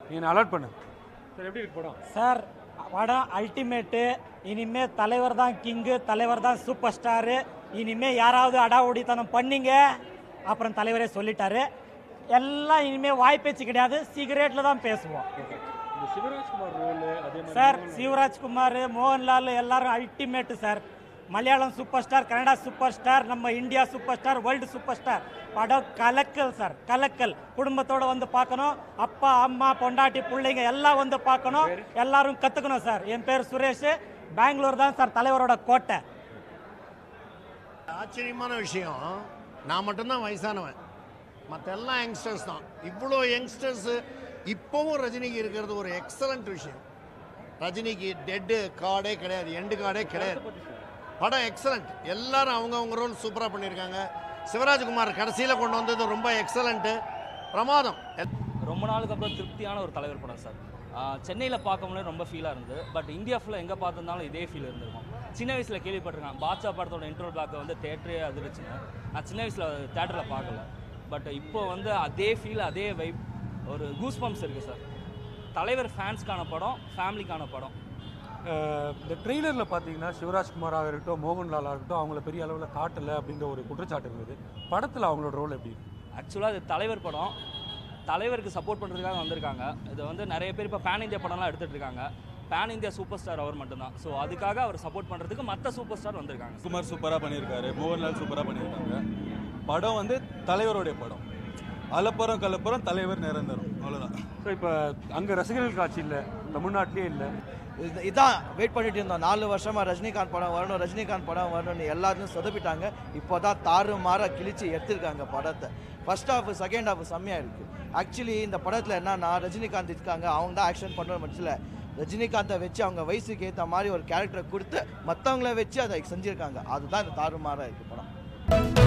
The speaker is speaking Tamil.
நீ அலர்ட் பண்ணு சரி எப்படி இருக்கு படம் சார் படம் அல்டிமேட்டு இனிமே தலைவர் தான் கிங்கு தலைவர் தான் சூப்பர் ஸ்டாரு இனிமே யாராவது அடாவுடித்தனம் பண்ணீங்க அப்புறம் தலைவரே சொல்லிட்டாரு எல்லாம் இனிமே வாய்ப்பேச்சு கிடையாது சிகரெட்ல தான் பேசுவோம் இந்த சிவராஜ்குமார் ரோல் அதே மாதிரி சார் சிவராஜ்குமார் மோகன்லால் எல்லாரும் ultimate sir Malayalam super star Kannada super star நம்ம India super star world super star படம் கலக்கல் சார் கலக்கல் குடும்பத்தோட வந்து பார்க்கணும் அப்பா அம்மா பொண்டாட்டி பிள்ளைங்க எல்லாம் வந்து பார்க்கணும் எல்லாரும் கத்துக்கணும் சார் என் பேர் சுரேஷ் பெங்களூர் தான் சார் தலைவரோட கோட்டை ஆச்சரியமான விஷயம் நான் மட்டும்தான் வயசானவன் மற்ற எல்லாம் யங்ஸ்டர்ஸ் தான் இவ்வளோ யங்ஸ்டர்ஸ் இப்போவும் ரஜினிக்கு இருக்கிறது ஒரு எக்ஸலண்ட் விஷயம் ரஜினிக்கு டெட்டு கார்டே கிடையாது எண்டு கார்டே கிடையாது படம் எக்ஸலண்ட் எல்லாரும் அவங்கவுங்க ரோல் சூப்பராக பண்ணியிருக்காங்க சிவராஜ்குமார் கடைசியில் கொண்டு வந்தது ரொம்ப எக்ஸலண்ட்டு பிரமாதம் ரொம்ப நாளுக்கு அப்புறம் திருப்தியான ஒரு தலைவர் படம் சார் சென்னையில் பார்க்கும்போது ரொம்ப ஃபீலாக இருந்தது பட் இந்தியா ஃபுல்லாக எங்கே பார்த்துருந்தாலும் இதே ஃபீல் இருந்திருக்கும் சின்ன வயசில் கேள்விப்பட்டிருக்கேன் பாட்சா படத்தோட இன்ட்ரோ பிளாக்கை வந்து தேட்டரே அதிர்ச்சுங்க நான் சின்ன வயசில் தேட்டரில் பார்க்கல பட் இப்போ வந்து அதே ஃபீல் அதே வைப் ஒரு கூஸ் பம்ப்ஸ் இருக்குது சார் தலைவர் ஃபேன்ஸ்க்கான படம் ஃபேமிலிக்கான படம் அஹ், இந்த ட்ரெய்லரில் பார்த்தீங்கன்னா சிவராஜ்குமாராக இருக்கட்டும் மோகன்லாலாக இருக்கட்டும் அவங்கள பெரிய அளவில் காட்டலை அப்படின்ற ஒரு குற்றச்சாட்டு இருந்தது படத்தில் அவங்களோட ரோல் எப்படி ஆக்சுவலாக இது தலைவர் படம் தலைவருக்கு சப்போர்ட் பண்ணுறதுக்காக வந்திருக்காங்க இது வந்து நிறைய பேர் இப்போ பேன் இந்தியா படம்லாம் எடுத்துகிட்டு இருக்காங்க பேன் இந்தியா சூப்பர் ஸ்டார் அவர் மட்டும்தான் ஸோ அதுக்காக அவர் சப்போர்ட் பண்ணுறதுக்கு மற்ற சூப்பர் ஸ்டார் வந்திருக்காங்க குமார் சூப்பராக பண்ணியிருக்காரு மோகன்லால் சூப்பராக பண்ணியிருக்காங்க படம் வந்து தலைவருடைய படம் அலப்புறம் கலப்புறம் தலைவர் நிரந்தரம் அவ்வளோதான் ஸோ இப்போ அங்கே ரசிகர்கள் காட்சி இல்லை தமிழ்நாட்டிலே இல்லை இது இதான் வெயிட் பண்ணிட்டு இருந்தோம் நாலு வருஷமா ரஜினிகாந்த் படம் வரணும் ரஜினிகாந்த் படம் வரணும்னு எல்லாத்தையும் சொதப்பிட்டாங்க இப்போ தான் தாறு மாற கிழிச்சு எடுத்திருக்காங்க படத்தை ஃபர்ஸ்ட் ஹாஃப் செகண்ட் ஹாஃப் செம்மையாக இருக்குது ஆக்சுவலி இந்த படத்தில் என்னன்னா ரஜினிகாந்த் இருக்காங்க அவங்க தான் ஆக்ஷன் பண்ணுற பட்சத்தில் ரஜினிகாந்தை வச்சு அவங்க வயசுக்கு ஏற்ற மாதிரி ஒரு கேரக்டரை கொடுத்து மற்றவங்கள வச்சு அதை செஞ்சுருக்காங்க அதுதான் இந்த தாறுமாறாக இருக்குது படம்